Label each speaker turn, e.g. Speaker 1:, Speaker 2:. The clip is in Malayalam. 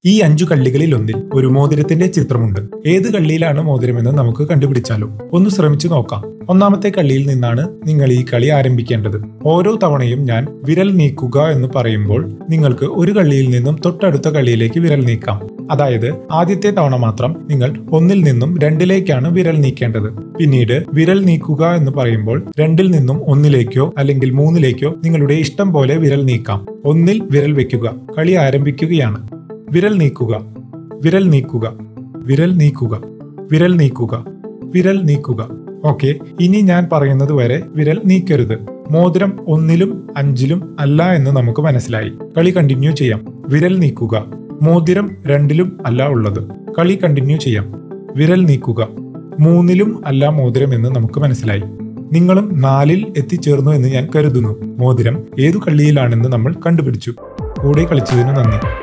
Speaker 1: ഈ അഞ്ചു കള്ളികളിൽ ഒന്നിൽ ഒരു മോതിരത്തിന്റെ ചിത്രമുണ്ട് ഏത് കള്ളിയിലാണ് മോതിരമെന്ന് നമുക്ക് കണ്ടുപിടിച്ചാലോ ഒന്ന് ശ്രമിച്ചു നോക്കാം ഒന്നാമത്തെ കള്ളിയിൽ നിന്നാണ് നിങ്ങൾ ഈ കളി ആരംഭിക്കേണ്ടത് ഓരോ തവണയും ഞാൻ വിരൽ നീക്കുക എന്ന് പറയുമ്പോൾ നിങ്ങൾക്ക് ഒരു കള്ളിയിൽ നിന്നും തൊട്ടടുത്ത കള്ളിയിലേക്ക് വിരൽ നീക്കാം അതായത് ആദ്യത്തെ തവണ മാത്രം നിങ്ങൾ ഒന്നിൽ നിന്നും രണ്ടിലേക്കാണ് വിരൽ നീക്കേണ്ടത് പിന്നീട് വിരൽ നീക്കുക എന്ന് പറയുമ്പോൾ രണ്ടിൽ നിന്നും ഒന്നിലേക്കോ അല്ലെങ്കിൽ മൂന്നിലേക്കോ നിങ്ങളുടെ ഇഷ്ടം പോലെ വിരൽ നീക്കാം ഒന്നിൽ വിരൽ വെക്കുക കളി ആരംഭിക്കുകയാണ് വിരൽ നീക്കുക വിരൽ നീക്കുക വിരൽ നീക്കുക വിരൽ നീക്കുക വിരൽ നീക്കുക ഓക്കെ ഇനി ഞാൻ പറയുന്നത് വരെ വിരൽ നീക്കരുത് മോതിരം ഒന്നിലും അഞ്ചിലും അല്ല എന്ന് നമുക്ക് മനസ്സിലായി കളി കണ്ടിന്യൂ ചെയ്യാം വിരൽ നീക്കുക മോതിരം രണ്ടിലും അല്ല ഉള്ളത് കളി കണ്ടിന്യൂ ചെയ്യാം വിരൽ നീക്കുക മൂന്നിലും അല്ല മോതിരം എന്ന് നമുക്ക് മനസ്സിലായി നിങ്ങളും നാലിൽ എത്തിച്ചേർന്നു എന്ന് ഞാൻ കരുതുന്നു മോതിരം ഏതു കള്ളിയിലാണെന്ന് നമ്മൾ കണ്ടുപിടിച്ചു കൂടെ കളിച്ചതിന് നന്ദി